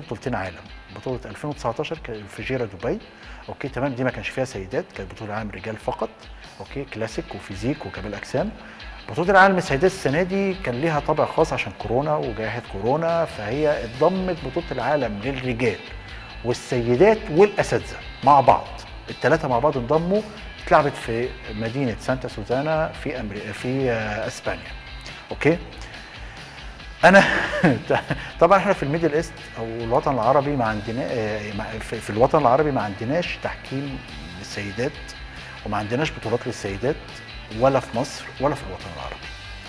بطولتين عالم بطوله 2019 كانت في جيرة دبي اوكي تمام دي ما كانش فيها سيدات كانت بطوله عالم رجال فقط اوكي كلاسيك وفيزيك وكمال اجسام بطوله العالم السيدات السنه دي كان ليها طابع خاص عشان كورونا وجائحه كورونا فهي اتضمت بطوله العالم للرجال والسيدات والاساتذه مع بعض الثلاثه مع بعض انضموا اتلعبت في مدينه سانتا سوزانا في أمري... في آه، اسبانيا اوكي انا طبعا احنا في الميدل ايست او الوطن العربي ما عندنا آه، ما- في في الوطن العربي ما عندناش تحكيم للسيدات وما عندناش بطولات للسيدات ولا في مصر ولا في الوطن العربي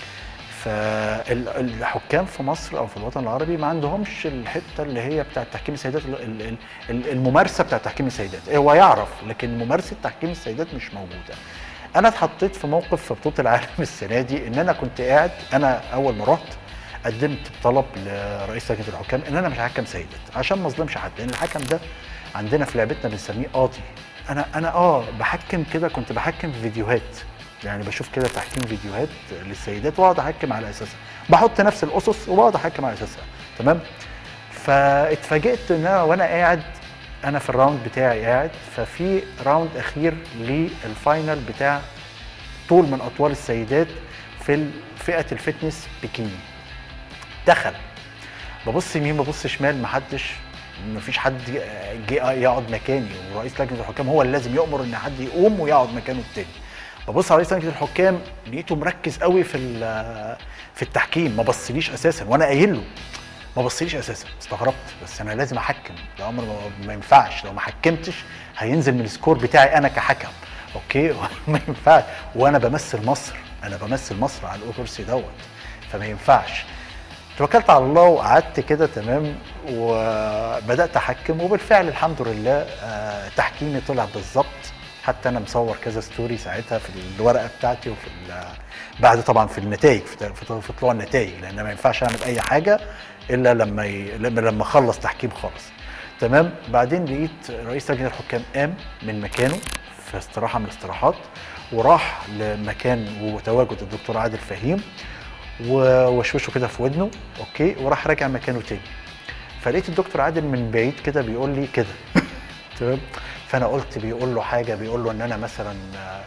فالحكام في مصر او في الوطن العربي ما عندهمش الحته اللي هي بتاعه تحكيم السيدات ال- ال- ال- الممارسه بتاعه تحكيم السيدات هو يعرف لكن ممارسه تحكيم السيدات مش موجوده انا اتحطيت في موقف في بطوله العالم السنه دي ان انا كنت قاعد انا اول ما رحت قدمت طلب لرئيس لجنه الحكام ان انا مش هحكم سيدات عشان ما اظلمش حد لان الحكم ده عندنا في لعبتنا بنسميه قاضي انا انا اه بحكم كده كنت بحكم في فيديوهات يعني بشوف كده تحكيم فيديوهات للسيدات واقعد احكم على اساسها بحط نفس الاسس وبقعد احكم على اساسها تمام فاتفاجئت ان انا وانا قاعد انا في الراوند بتاعي قاعد ففي راوند اخير للفاينل بتاع طول من اطوال السيدات في فئه الفتنس بيكيني دخل ببص يمين ببص شمال محدش مفيش حد جه يقعد مكاني ورئيس لجنه الحكام هو اللي لازم يامر ان حد يقوم ويقعد مكانه التاني ببص على رئيس لجنه الحكام لقيته مركز قوي في ال- في التحكيم ما بصليش اساسا وانا قايل له ما بصليش اساسا استغربت بس انا لازم احكم ده امر ما- ما ينفعش لو ما حكمتش هينزل من السكور بتاعي انا كحكم اوكي ما ينفعش وانا بمثل مصر انا بمثل مصر على الكرسي دوت فما ينفعش توكلت على الله وقعدت كده تمام وبدات احكم وبالفعل الحمد لله آه، تحكيمي طلع بالظبط حتى انا مصور كذا ستوري ساعتها في الورقه بتاعتي وفي ال- بعد طبعا في النتائج في في- في طلوع النتائج لان ما ينفعش اعمل اي حاجه الا لما ي... لما لما اخلص تحكيم خالص تمام بعدين لقيت رئيس لجنه الحكام قام من مكانه في استراحه من الاستراحات وراح لمكان وتواجد الدكتور عادل فهيم ووشوشه كده في ودنه اوكي وراح راجع مكانه تاني فلقيت الدكتور عادل من بعيد كده بيقول لي كده تمام فانا قلت بيقول له حاجه بيقول له ان انا مثلا آه،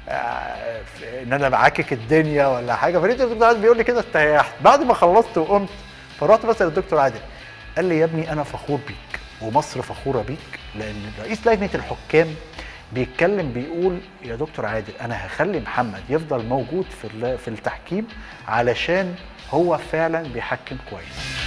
آه، ان انا بعاكك الدنيا ولا حاجه فلقيت الدكتور عادل بيقول لي كده استريحت بعد ما خلصت وقمت فرحت بسال الدكتور عادل قال لي يا ابني انا فخور بيك ومصر فخوره بيك لان رئيس لجنه الحكام بيتكلم بيقول يا دكتور عادل انا هخلي محمد يفضل موجود في ال- في التحكيم علشان هو فعلا بيحكم كويس